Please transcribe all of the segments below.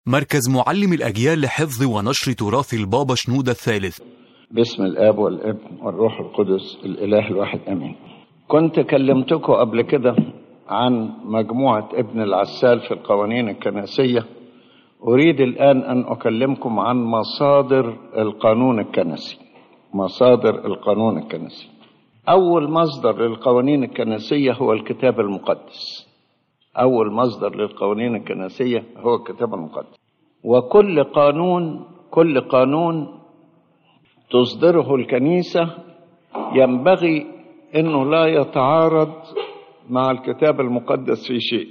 مركز معلم الأجيال لحفظ ونشر تراث البابا شنودة الثالث باسم الاب والابن والروح القدس الاله الواحد امين كنت كلمتكم قبل كده عن مجموعه ابن العسال في القوانين الكنسيه اريد الان ان اكلمكم عن مصادر القانون الكنسي مصادر القانون الكنسي اول مصدر للقوانين الكنسيه هو الكتاب المقدس اول مصدر للقوانين الكنسيه هو الكتاب المقدس وكل قانون كل قانون تصدره الكنيسة ينبغي أنه لا يتعارض مع الكتاب المقدس في شيء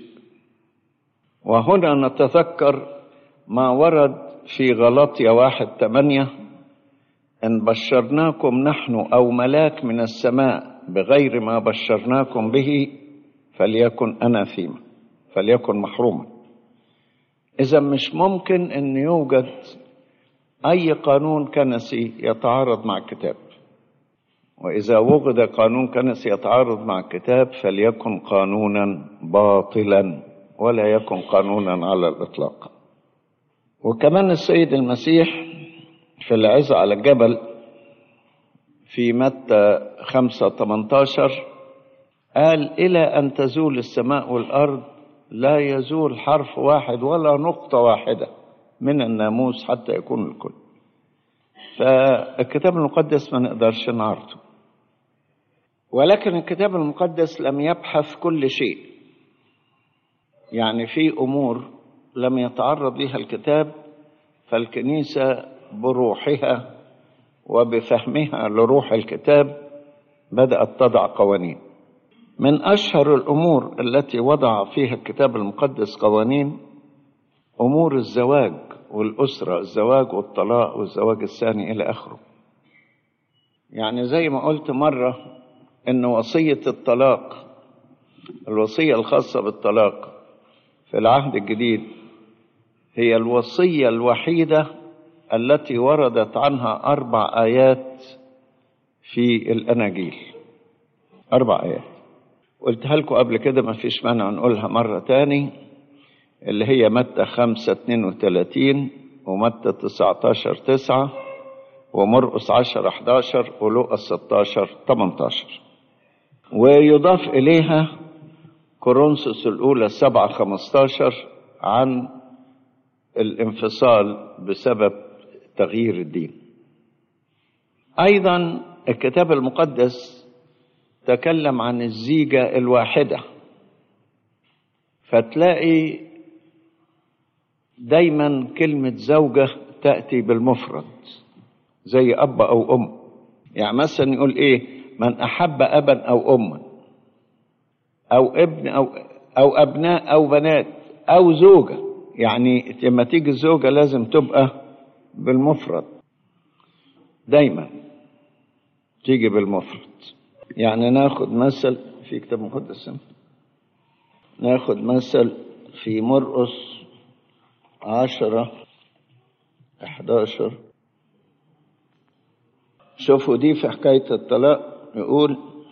وهنا نتذكر ما ورد في غلطية واحد ثمانية إن بشرناكم نحن أو ملاك من السماء بغير ما بشرناكم به فليكن أناثيما فليكن محروما إذا مش ممكن أن يوجد أي قانون كنسي يتعارض مع الكتاب وإذا وجد قانون كنسي يتعارض مع الكتاب فليكن قانونا باطلا ولا يكن قانونا على الإطلاق وكمان السيد المسيح في العزة على الجبل في متى خمسة 18 قال إلى أن تزول السماء والأرض لا يزول حرف واحد ولا نقطة واحدة من الناموس حتى يكون الكل فالكتاب المقدس ما نقدرش نعرضه ولكن الكتاب المقدس لم يبحث كل شيء يعني في امور لم يتعرض لها الكتاب فالكنيسه بروحها وبفهمها لروح الكتاب بدات تضع قوانين من اشهر الامور التي وضع فيها الكتاب المقدس قوانين امور الزواج والاسره الزواج والطلاق والزواج الثاني الى اخره يعني زي ما قلت مره ان وصيه الطلاق الوصيه الخاصه بالطلاق في العهد الجديد هي الوصيه الوحيده التي وردت عنها اربع ايات في الاناجيل اربع ايات قلتها لكم قبل كده ما فيش مانع نقولها مره تاني اللي هي متى خمسة اتنين وتلاتين ومتى تسعتاشر تسعة ومرقس عشر احداشر ولوقس ستاشر تمنتاشر ويضاف إليها كورنثوس الأولى سبعة خمستاشر عن الانفصال بسبب تغيير الدين أيضا الكتاب المقدس تكلم عن الزيجة الواحدة فتلاقي دايما كلمة زوجة تأتي بالمفرد زي أب أو أم يعني مثلا يقول إيه من أحب أبا أو أما أو ابن أو أو أبناء أو بنات أو زوجة يعني لما تيجي الزوجة لازم تبقى بالمفرد دايما تيجي بالمفرد يعني ناخد مثل في كتاب مقدس ناخد مثل في مرقس عشرة احداشر شوفوا دي في حكاية الطلاق يقول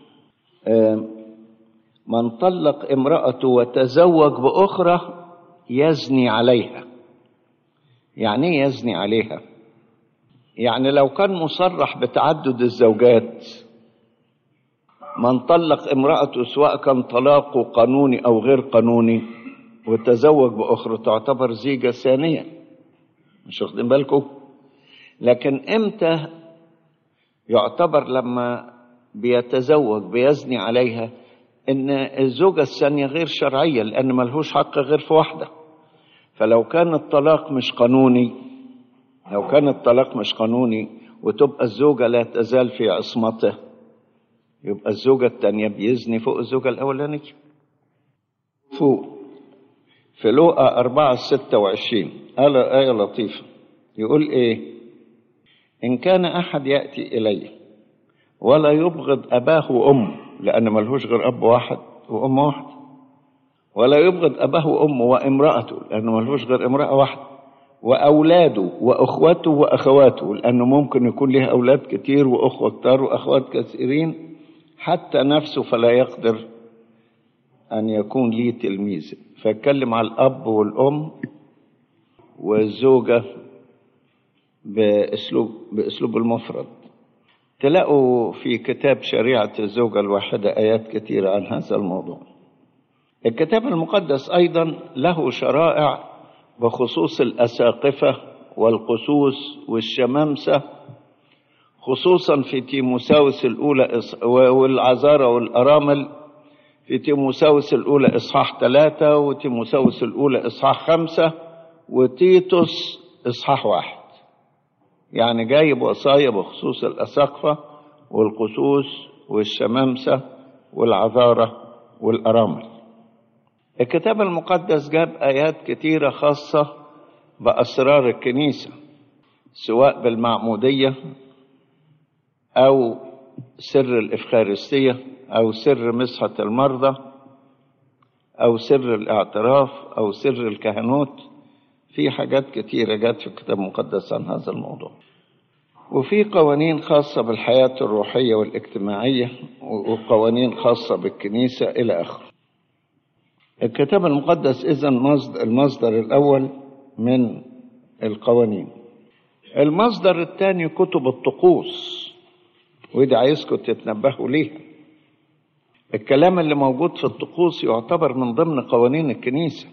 من طلق امرأته وتزوج بأخرى يزني عليها يعني ايه يزني عليها يعني لو كان مصرح بتعدد الزوجات من طلق امرأته سواء كان طلاقه قانوني أو غير قانوني وتزوج بأخرى تعتبر زيجة ثانية مش واخدين بالكم لكن امتى يعتبر لما بيتزوج بيزني عليها ان الزوجة الثانية غير شرعية لان ملهوش حق غير في واحدة فلو كان الطلاق مش قانوني لو كان الطلاق مش قانوني وتبقى الزوجة لا تزال في عصمته يبقى الزوجة الثانية بيزني فوق الزوجة الأولانية فوق في لوقا أربعة ستة وعشرين قال آية لطيفة يقول إيه إن كان أحد يأتي إلي ولا يبغض أباه وأمه لأن ملهوش غير أب واحد وأم واحد ولا يبغض أباه وأمه وامرأته لأنه ملهوش غير امرأة واحدة وأولاده وأخوته وأخواته لأنه ممكن يكون له أولاد كتير وأخوة كتار وأخوات كثيرين حتى نفسه فلا يقدر أن يكون لي تلميذ فيتكلم على الأب والأم والزوجة بأسلوب بأسلوب المفرد تلاقوا في كتاب شريعة الزوجة الواحدة آيات كثيرة عن هذا الموضوع الكتاب المقدس أيضا له شرائع بخصوص الأساقفة والقسوس والشمامسة خصوصا في تيموساوس الأولى والعذارى والأرامل في تيموساوس الأولى إصحاح ثلاثة وتيموساوس الأولى إصحاح خمسة وتيتوس إصحاح واحد يعني جايب وصايا بخصوص الأساقفة والقسوس والشمامسة والعذارة والأرامل الكتاب المقدس جاب آيات كتيرة خاصة بأسرار الكنيسة سواء بالمعمودية أو سر الإفخارستية أو سر مسحة المرضى أو سر الاعتراف أو سر الكهنوت في حاجات كتيرة جت في الكتاب المقدس عن هذا الموضوع وفي قوانين خاصة بالحياة الروحية والاجتماعية وقوانين خاصة بالكنيسة إلى آخره الكتاب المقدس إذا المصدر الأول من القوانين المصدر الثاني كتب الطقوس ودي عايزكم تتنبهوا ليها الكلام اللي موجود في الطقوس يعتبر من ضمن قوانين الكنيسة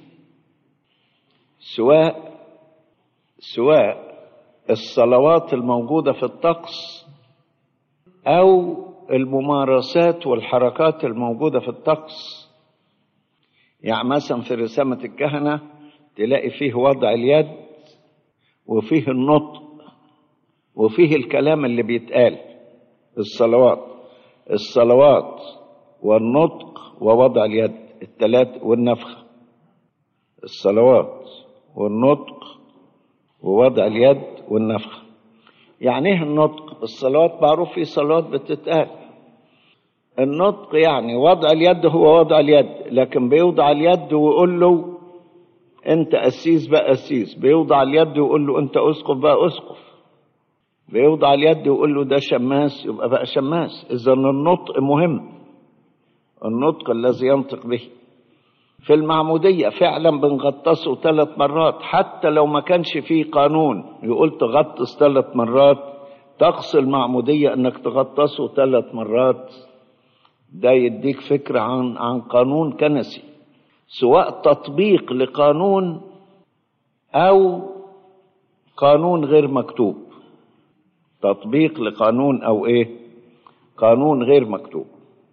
سواء سواء الصلوات الموجودة في الطقس أو الممارسات والحركات الموجودة في الطقس يعني مثلا في رسامة الكهنة تلاقي فيه وضع اليد وفيه النطق وفيه الكلام اللي بيتقال الصلوات الصلوات والنطق ووضع اليد الثلاث والنفخ الصلوات والنطق ووضع اليد والنفخ يعني ايه النطق الصلوات معروف في صلوات بتتقال النطق يعني وضع اليد هو وضع اليد لكن بيوضع اليد ويقول له انت قسيس بقى قسيس بيوضع اليد ويقول له انت اسقف بقى اسقف بيوضع اليد ويقول له ده شماس يبقى بقى شماس اذا النطق مهم النطق الذي ينطق به في المعمودية فعلا بنغطسه ثلاث مرات حتى لو ما كانش فيه قانون يقول تغطس ثلاث مرات طقس المعمودية انك تغطسه ثلاث مرات ده يديك فكرة عن عن قانون كنسي سواء تطبيق لقانون أو قانون غير مكتوب تطبيق لقانون أو إيه قانون غير مكتوب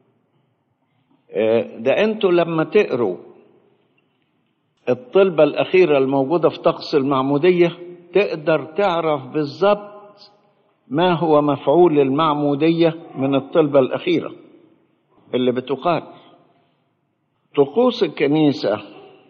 ده أنتوا لما تقروا الطلبة الأخيرة الموجودة في طقس المعمودية تقدر تعرف بالظبط ما هو مفعول المعمودية من الطلبة الأخيرة اللي بتقال طقوس الكنيسة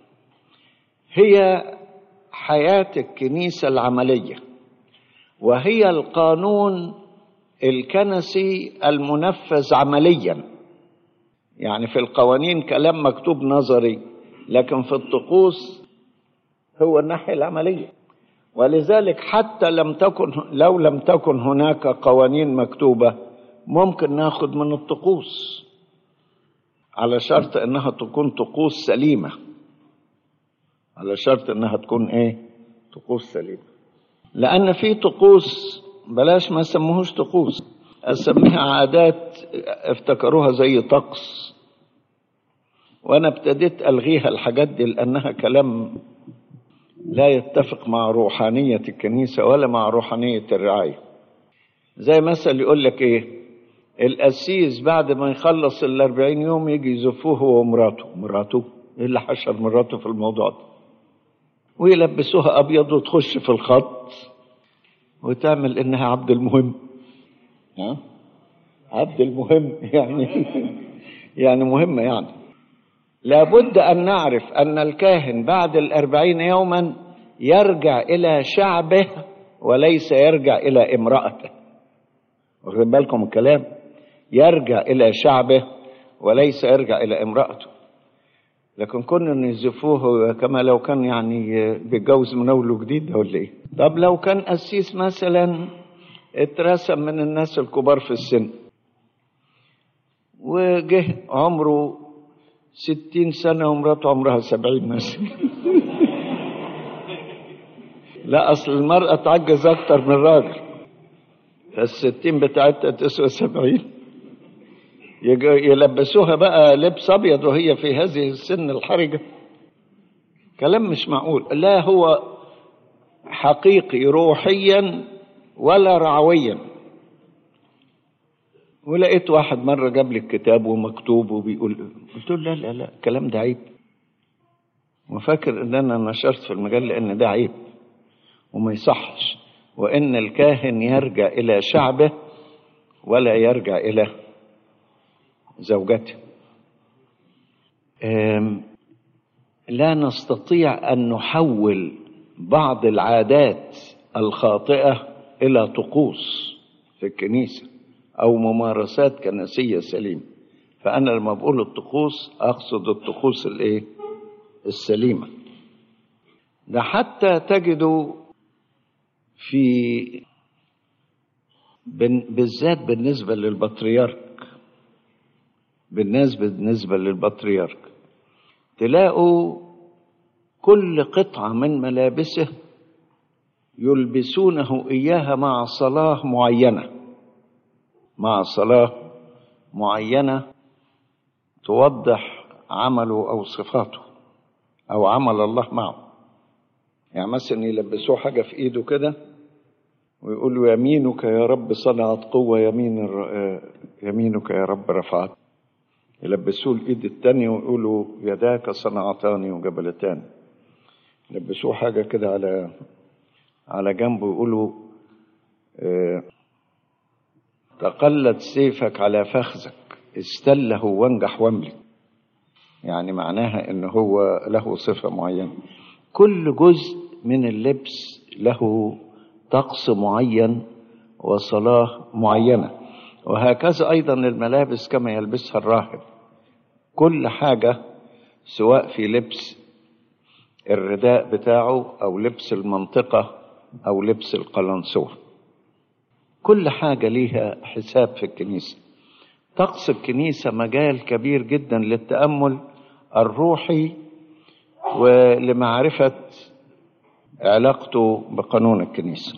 هي حياة الكنيسة العملية وهي القانون الكنسي المنفذ عمليا يعني في القوانين كلام مكتوب نظري لكن في الطقوس هو الناحية العملية ولذلك حتى لم تكن لو لم تكن هناك قوانين مكتوبة ممكن ناخد من الطقوس على شرط انها تكون طقوس سليمة على شرط انها تكون ايه طقوس سليمة لان في طقوس بلاش ما سموهوش طقوس اسميها عادات افتكروها زي طقس وانا ابتديت الغيها الحاجات دي لانها كلام لا يتفق مع روحانية الكنيسة ولا مع روحانية الرعاية زي مثل يقول لك ايه القسيس بعد ما يخلص الأربعين يوم يجي يزفوه هو ومراته مراته ايه اللي حشر مراته في الموضوع ده ويلبسوها أبيض وتخش في الخط وتعمل إنها عبد المهم ها عبد المهم يعني يعني مهمة يعني لابد أن نعرف أن الكاهن بعد الأربعين يوما يرجع إلى شعبه وليس يرجع إلى امرأته واخدين بالكم الكلام يرجع إلى شعبه وليس يرجع إلى امرأته لكن كنا نزفوه كما لو كان يعني بيتجوز من أول جديد ولا إيه طب لو كان قسيس مثلا اترسم من الناس الكبار في السن وجه عمره ستين سنة ومراته عمرها سبعين مثلا لا اصل المرأة تعجز اكتر من الراجل فالستين بتاعتها تسوى سبعين يج- يلبسوها بقى لبس ابيض وهي في هذه السن الحرجة كلام مش معقول لا هو حقيقي روحيا ولا رعويا ولقيت واحد مرة جاب لي الكتاب ومكتوب وبيقول قلت له لا لا لا الكلام ده عيب وفاكر ان انا نشرت في المجال لان ده عيب وما يصحش وان الكاهن يرجع الى شعبه ولا يرجع الى زوجته أم، لا نستطيع ان نحول بعض العادات الخاطئه الى طقوس في الكنيسه او ممارسات كنسيه سليمه فانا لما بقول الطقوس اقصد الطقوس الايه السليمه ده حتى تجدوا في بن- بالذات بالنسبه للبطريرك بالنسبه بالنسبه للبطريرك تلاقوا كل قطعه من ملابسه يلبسونه اياها مع صلاه معينه مع صلاه معينه توضح عمله او صفاته او عمل الله معه يعني مثلا يلبسوه حاجه في ايده كده ويقولوا يمينك يا رب صنعت قوه يمين الر... آه، يمينك يا رب رفعت يلبسوه الايد التانية ويقولوا يداك صنعتان وجبلتان يلبسوه حاجه كده على على جنبه ويقولوا آه، تقلد سيفك على فخذك استله وانجح واملك يعني معناها ان هو له صفه معينه كل جزء من اللبس له طقس معين وصلاه معينه وهكذا ايضا الملابس كما يلبسها الراهب كل حاجه سواء في لبس الرداء بتاعه او لبس المنطقه او لبس القلنسوه كل حاجه ليها حساب في الكنيسه طقس الكنيسه مجال كبير جدا للتامل الروحي ولمعرفه علاقته بقانون الكنيسه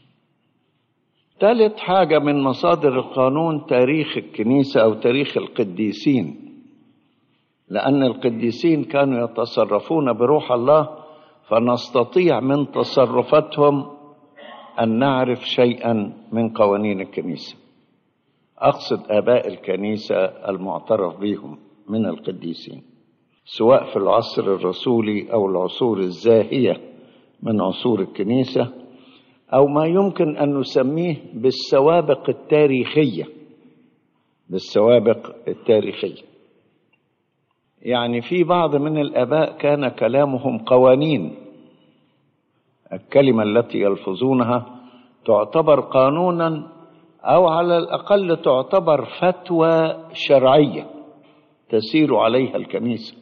ثالث حاجه من مصادر القانون تاريخ الكنيسه او تاريخ القديسين لان القديسين كانوا يتصرفون بروح الله فنستطيع من تصرفاتهم ان نعرف شيئا من قوانين الكنيسه اقصد اباء الكنيسه المعترف بهم من القديسين سواء في العصر الرسولي او العصور الزاهيه من عصور الكنيسه او ما يمكن ان نسميه بالسوابق التاريخيه بالسوابق التاريخيه يعني في بعض من الاباء كان كلامهم قوانين الكلمه التي يلفظونها تعتبر قانونا او على الاقل تعتبر فتوى شرعيه تسير عليها الكنيسه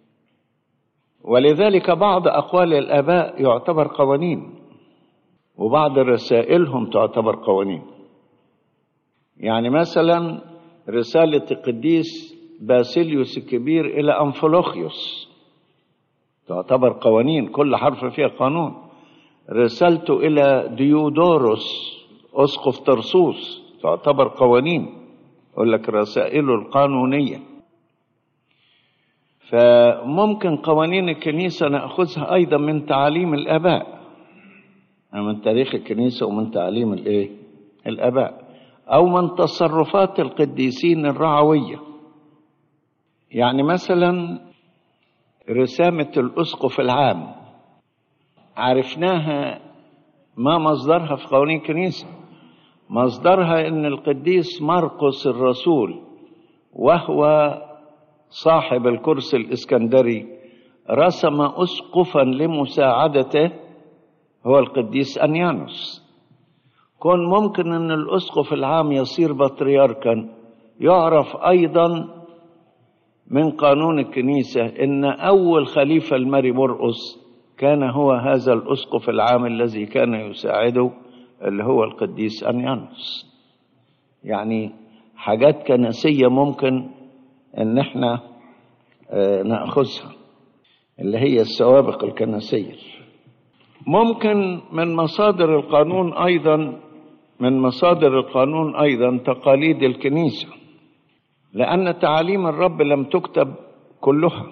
ولذلك بعض اقوال الاباء يعتبر قوانين وبعض رسائلهم تعتبر قوانين يعني مثلا رساله القديس باسيليوس الكبير الى انفلوخيوس تعتبر قوانين كل حرف فيها قانون رسالته الى ديودوروس اسقف ترسوس تعتبر قوانين يقول لك رسائله القانونيه فممكن قوانين الكنيسه ناخذها ايضا من تعاليم الاباء من تاريخ الكنيسه ومن تعاليم الايه الاباء او من تصرفات القديسين الرعويه يعني مثلا رسامه الاسقف العام عرفناها ما مصدرها في قوانين الكنيسه مصدرها ان القديس مرقس الرسول وهو صاحب الكرسي الاسكندري رسم اسقفا لمساعدته هو القديس انيانوس كون ممكن ان الاسقف العام يصير بطريركا يعرف ايضا من قانون الكنيسه ان اول خليفه المري مرقس كان هو هذا الاسقف العام الذي كان يساعده اللي هو القديس انيانوس يعني حاجات كنسيه ممكن ان احنا آه، ناخذها اللي هي السوابق الكنسيه ممكن من مصادر القانون أيضا من مصادر القانون أيضا تقاليد الكنيسة لأن تعاليم الرب لم تكتب كلها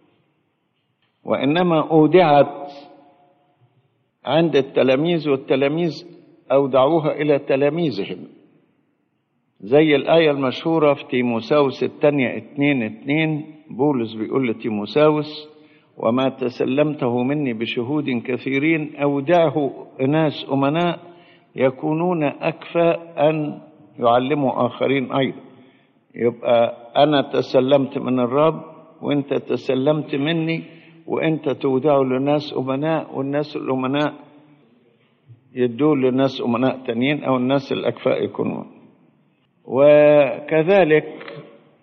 وإنما أودعت عند التلاميذ والتلاميذ أودعوها إلى تلاميذهم زي الآية المشهورة في تيموساوس الثانية اتنين اتنين بولس بيقول لتيموساوس وما تسلمته مني بشهود كثيرين أودعه ناس أمناء يكونون أكفاء أن يعلموا آخرين أيضا يبقى أنا تسلمت من الرب وأنت تسلمت مني وأنت تودعه لناس أمناء والناس الأمناء يدوه لناس أمناء تانيين أو الناس الأكفاء يكونون وكذلك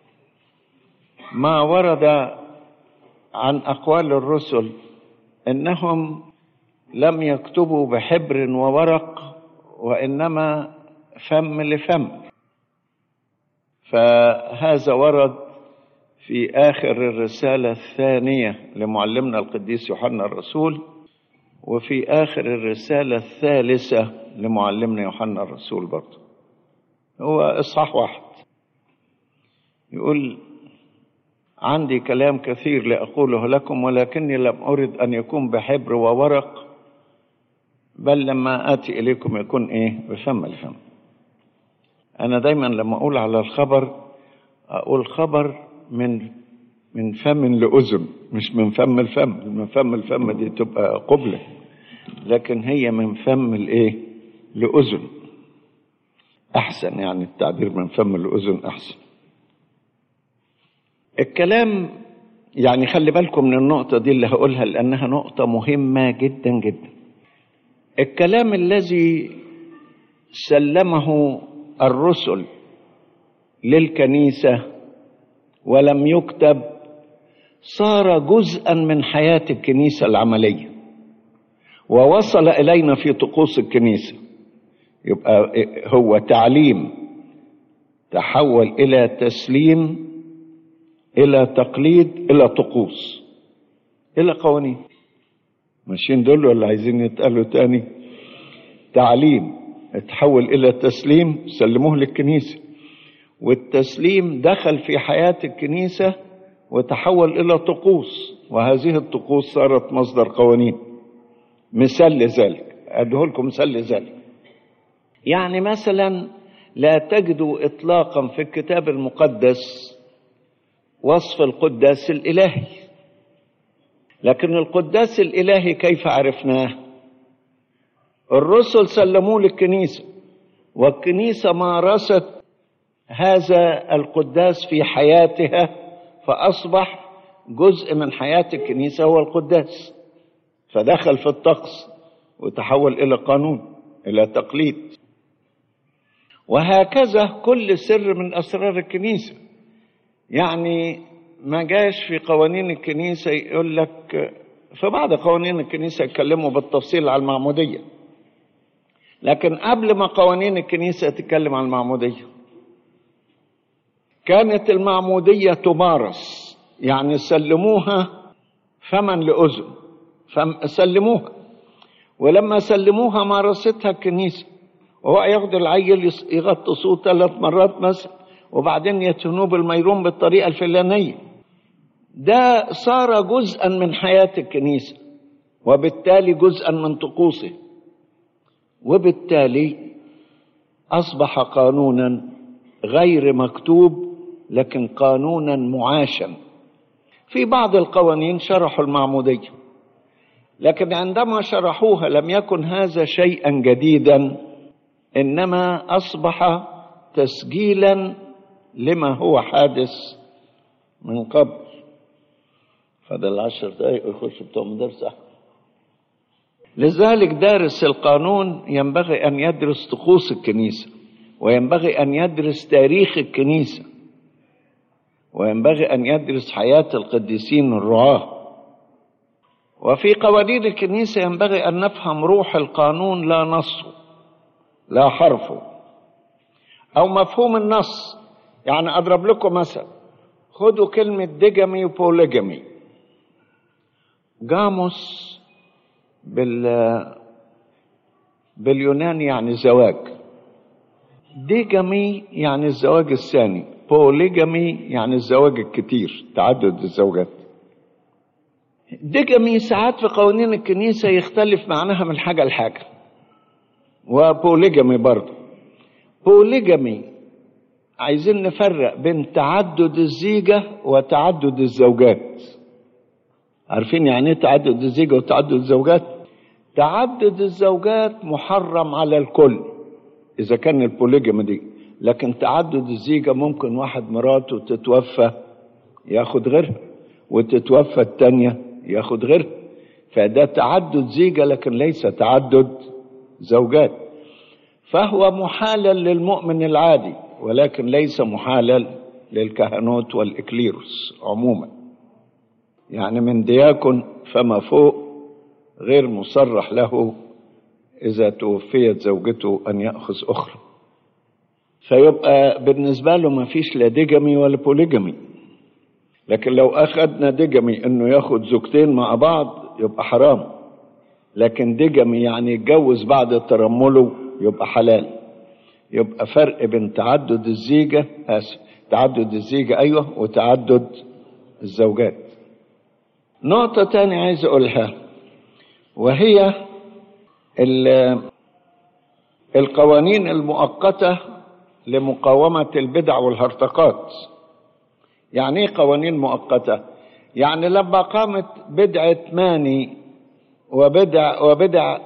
ما ورد عن أقوال الرسل إنهم لم يكتبوا بحبر وورق وإنما فم لفم فهذا ورد في آخر الرسالة الثانية لمعلمنا القديس يوحنا الرسول وفي آخر الرسالة الثالثة لمعلمنا يوحنا الرسول برضه هو إصحاح واحد يقول عندي كلام كثير لأقوله لكم ولكني لم أرد أن يكون بحبر وورق بل لما آتي إليكم يكون إيه بفم الفم أنا دايما لما أقول على الخبر أقول خبر من من فم لأذن مش من فم الفم من فم الفم دي تبقى قبلة لكن هي من فم الإيه لأذن أحسن يعني التعبير من فم لأذن أحسن الكلام يعني خلي بالكم من النقطة دي اللي هقولها لأنها نقطة مهمة جدا جدا الكلام الذي سلمه الرسل للكنيسة ولم يكتب صار جزءا من حياة الكنيسة العملية ووصل إلينا في طقوس الكنيسة يبقى هو تعليم تحول إلى تسليم إلى تقليد إلى طقوس إلى قوانين ماشيين دول ولا عايزين يتقالوا تاني تعليم اتحول إلى تسليم سلموه للكنيسة والتسليم دخل في حياة الكنيسة وتحول إلى طقوس وهذه الطقوس صارت مصدر قوانين مثال لذلك أديه لكم مثال لذلك يعني مثلا لا تجدوا إطلاقا في الكتاب المقدس وصف القداس الإلهي لكن القداس الإلهي كيف عرفناه الرسل سلموه للكنيسة والكنيسة مارست هذا القداس في حياتها فأصبح جزء من حياة الكنيسة هو القداس فدخل في الطقس وتحول إلى قانون إلى تقليد وهكذا كل سر من أسرار الكنيسة يعني ما جاش في قوانين الكنيسة يقول لك في بعض قوانين الكنيسة يتكلموا بالتفصيل على المعمودية لكن قبل ما قوانين الكنيسة تتكلم عن المعمودية كانت المعمودية تمارس يعني سلموها فما لأذن سلموها ولما سلموها مارستها الكنيسة وهو ياخد العيل يغطسوه ثلاث مرات مثلا وبعدين يتنوه بالميرون بالطريقة الفلانية ده صار جزءا من حياة الكنيسة وبالتالي جزءا من طقوسه وبالتالي أصبح قانونا غير مكتوب لكن قانونا معاشا في بعض القوانين شرحوا المعمودية لكن عندما شرحوها لم يكن هذا شيئا جديدا إنما أصبح تسجيلا لما هو حادث من قبل فضل عشر دقايق يخش بتوع مدرسة لذلك دارس القانون ينبغي أن يدرس طقوس الكنيسة وينبغي أن يدرس تاريخ الكنيسة وينبغي أن يدرس حياة القديسين الرعاة وفي قوانين الكنيسة ينبغي أن نفهم روح القانون لا نصه لا حرفه أو مفهوم النص يعني أضرب لكم مثل خدوا كلمة ديجامي وبوليجامي جاموس بال باليوناني يعني زواج ديجامي يعني الزواج الثاني بوليجامي يعني الزواج الكتير تعدد الزوجات ديجامي ساعات في قوانين الكنيسة يختلف معناها من حاجة لحاجة وبوليجامي برضه بوليجامي عايزين نفرق بين تعدد الزيجة وتعدد الزوجات عارفين يعني ايه تعدد الزيجة وتعدد الزوجات تعدد الزوجات محرم على الكل إذا كان البوليجامي دي لكن تعدد الزيجة ممكن واحد مراته تتوفى ياخد غيرها وتتوفى التانية ياخد غيرها فده تعدد زيجة لكن ليس تعدد زوجات فهو محالل للمؤمن العادي ولكن ليس محالل للكهنوت والإكليروس عموما يعني من دياكن فما فوق غير مصرح له إذا توفيت زوجته أن يأخذ أخرى فيبقى بالنسبة له ما فيش لا ديجامي ولا بوليجامي لكن لو أخذنا ديجامي إنه ياخد زوجتين مع بعض يبقى حرام لكن ديجامي يعني يتجوز بعد ترمله يبقى حلال يبقى فرق بين تعدد الزيجة آسف تعدد الزيجة أيوه وتعدد الزوجات نقطة تانية عايز أقولها وهي القوانين المؤقتة لمقاومة البدع والهرطقات يعني ايه قوانين مؤقتة يعني لما قامت بدعة ماني وبدع وبدع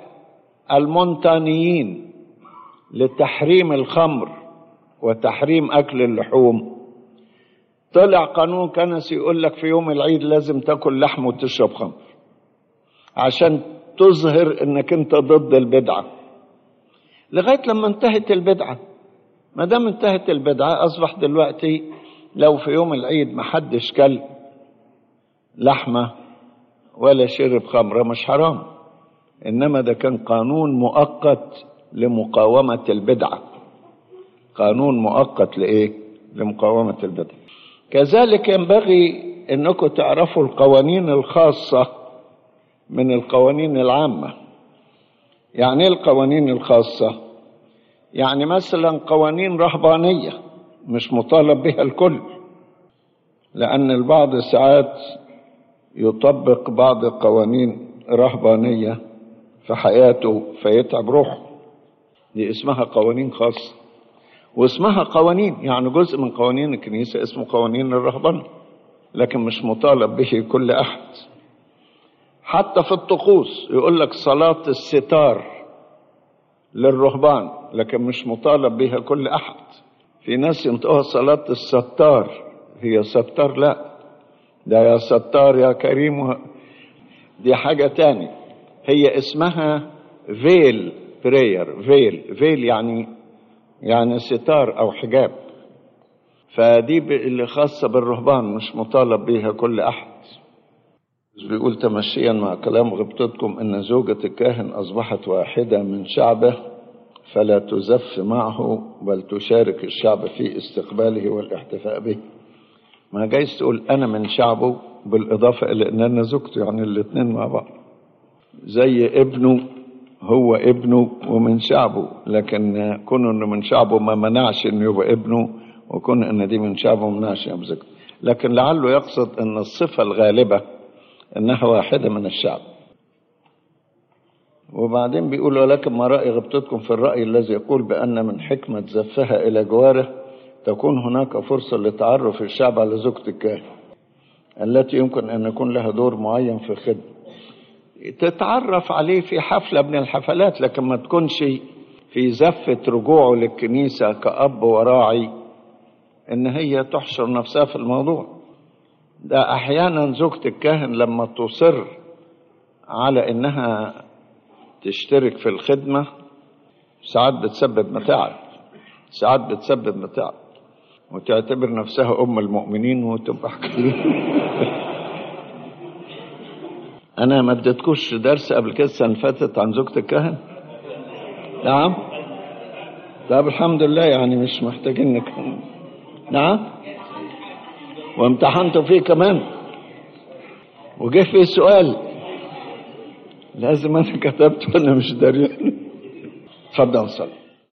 المونتانيين لتحريم الخمر وتحريم أكل اللحوم طلع قانون كنسي يقول لك في يوم العيد لازم تاكل لحم وتشرب خمر عشان تظهر انك انت ضد البدعه لغايه لما انتهت البدعه ما دام انتهت البدعه اصبح دلوقتي لو في يوم العيد ما حدش كل لحمه ولا شرب خمره مش حرام انما ده كان قانون مؤقت لمقاومه البدعه قانون مؤقت لايه لمقاومه البدعه كذلك ينبغي انكم تعرفوا القوانين الخاصه من القوانين العامه يعني ايه القوانين الخاصه يعني مثلا قوانين رهبانيه مش مطالب بها الكل لان البعض ساعات يطبق بعض القوانين رهبانيه في حياته فيتعب روحه دي اسمها قوانين خاصه واسمها قوانين يعني جزء من قوانين الكنيسه اسمه قوانين الرهبنه لكن مش مطالب به كل احد حتى في الطقوس يقول لك صلاة الستار للرهبان لكن مش مطالب بها كل أحد في ناس ينطقوها صلاة الستار هي ستار لا ده يا ستار يا كريم دي حاجة تاني هي اسمها فيل برير فيل فيل يعني يعني ستار أو حجاب فدي اللي خاصة بالرهبان مش مطالب بها كل أحد بيقول تمشيا مع كلام غبطتكم ان زوجة الكاهن اصبحت واحدة من شعبه فلا تزف معه بل تشارك الشعب في استقباله والاحتفاء به ما جايز تقول انا من شعبه بالاضافة الى ان انا زوجته يعني الاثنين مع بعض زي ابنه هو ابنه ومن شعبه لكن كون انه من شعبه ما منعش انه يبقى ابنه وكون ان دي من شعبه ما منعش يبقى زوجته لكن لعله يقصد ان الصفة الغالبة انها واحده من الشعب وبعدين بيقول ولكن ما راي غبطتكم في الراي الذي يقول بان من حكمه زفها الى جواره تكون هناك فرصه لتعرف الشعب على زوجة الكاهن التي يمكن ان يكون لها دور معين في الخدمه تتعرف عليه في حفله من الحفلات لكن ما تكونش في زفه رجوعه للكنيسه كاب وراعي ان هي تحشر نفسها في الموضوع ده احيانا زوجة الكاهن لما تصر على انها تشترك في الخدمة ساعات بتسبب متاعب ساعات بتسبب متاعب وتعتبر نفسها ام المؤمنين وتبقى انا ما اديتكوش درس قبل كده السنه فاتت عن زوجة الكاهن نعم طب الحمد لله يعني مش محتاجين نعم وامتحنت فيه كمان وجه فيه سؤال لازم انا كتبت وانا مش داري اتفضل صلي